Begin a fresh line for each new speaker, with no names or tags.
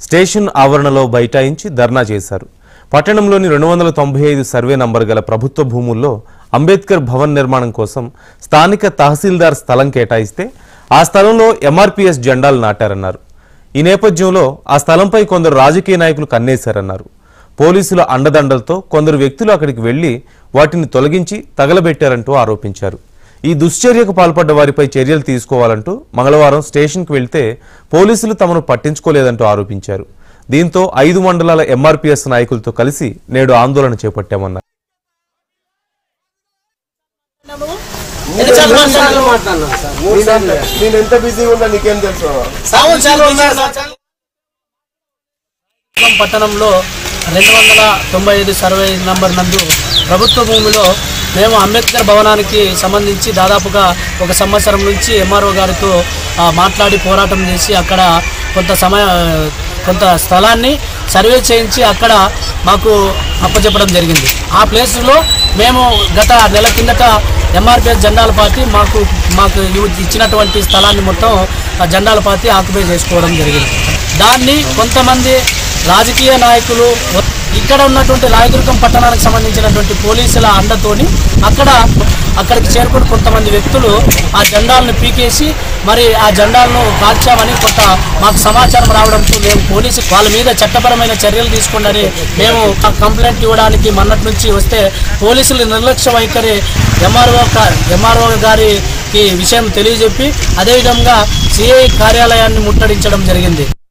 station ఆవరణలో బైఠాయించి ధర్నా చేశారు పట్టణంలోని రెండు వందల తొంభై ఐదు సర్వే నంబర్ గల ప్రభుత్వ భూముల్లో అంబేద్కర్ భవన్ నిర్మాణం కోసం స్థానిక తహసీల్దార్ స్థలం కేటాయిస్తే ఆ స్థలంలో ఎంఆర్పీఎస్ జెండాలు నాటారన్నారు ఈ నేపథ్యంలో ఆ స్థలంపై కొందరు రాజకీయ నాయకులు కన్నేశారన్నారు పోలీసుల అండదండలతో కొందరు వ్యక్తులు అక్కడికి వెళ్లి వాటిని తొలగించి తగలబెట్టారంటూ ఆరోపించారు ఈ దుశ్చర్యకు పాల్పడ్డ వారిపై చర్యలు తీసుకోవాలంటూ మంగళవారం స్టేషన్కు వెళ్తే పోలీసులు తమను పట్టించుకోలేదంటూ ఆరోపించారు దీంతో ఐదు మండలాల ఎంఆర్పీఎస్ నాయకులతో కలిసి నేడు ఆందోళన చేపట్టామన్నారు
నేను ఎంత బిజీగా ఉన్నా నీకేం తెలుసు
ఖమ్మం పట్టణంలో రెండు వందల తొంభై ఐదు సర్వే నంబర్ నందు ప్రభుత్వ భూమిలో మేము అంబేద్కర్ భవనానికి సంబంధించి దాదాపుగా ఒక సంవత్సరం నుంచి ఎంఆర్ఓ గారితో ఆ, మాట్లాడి పోరాటం చేసి అక్కడ కొంత సమయ కొంత స్థలాన్ని సర్వే చేయించి అక్కడ మాకు అప్పచెప్పడం జరిగింది ఆ ప్లేస్లో మేము గత నెల కిందట ఎంఆర్పిఎస్ జెండాల పార్టీ మాకు మాకు ఇవ్- ఇచ్చినటువంటి స్థలాన్ని మొత్తం ఆ జెండాల పార్టీ ఆక్యుపై చేసుకోవడం జరిగింది దాన్ని కొంతమంది రాజకీయ నాయకులు ఇక్కడ ఉన్నటువంటి రాయదుర్గం పట్టణానికి సంబంధించినటువంటి పోలీసుల అండతోని అక్కడ అక్కడికి చేరుకుని కొంతమంది వ్యక్తులు ఆ జెండాలను పీకేసి మరి ఆ జెండాలను కాల్చామని కొంత మాకు సమాచారం రావడంతో మేము పోలీసు వాళ్ళ మీద చట్టపరమైన చర్యలు తీసుకున్నని మేము ఆ కంప్లైంట్ ఇవ్వడానికి మొన్నటి నుంచి వస్తే పోలీసులు నిర్లక్ష్య వైఖరి ఎంఆర్ఓ ఎంఆర్ఓ గారికి విషయం తెలియజెప్పి అదేవిధంగా సిఐ కార్యాలయాన్ని ముట్టడించడం జరిగింది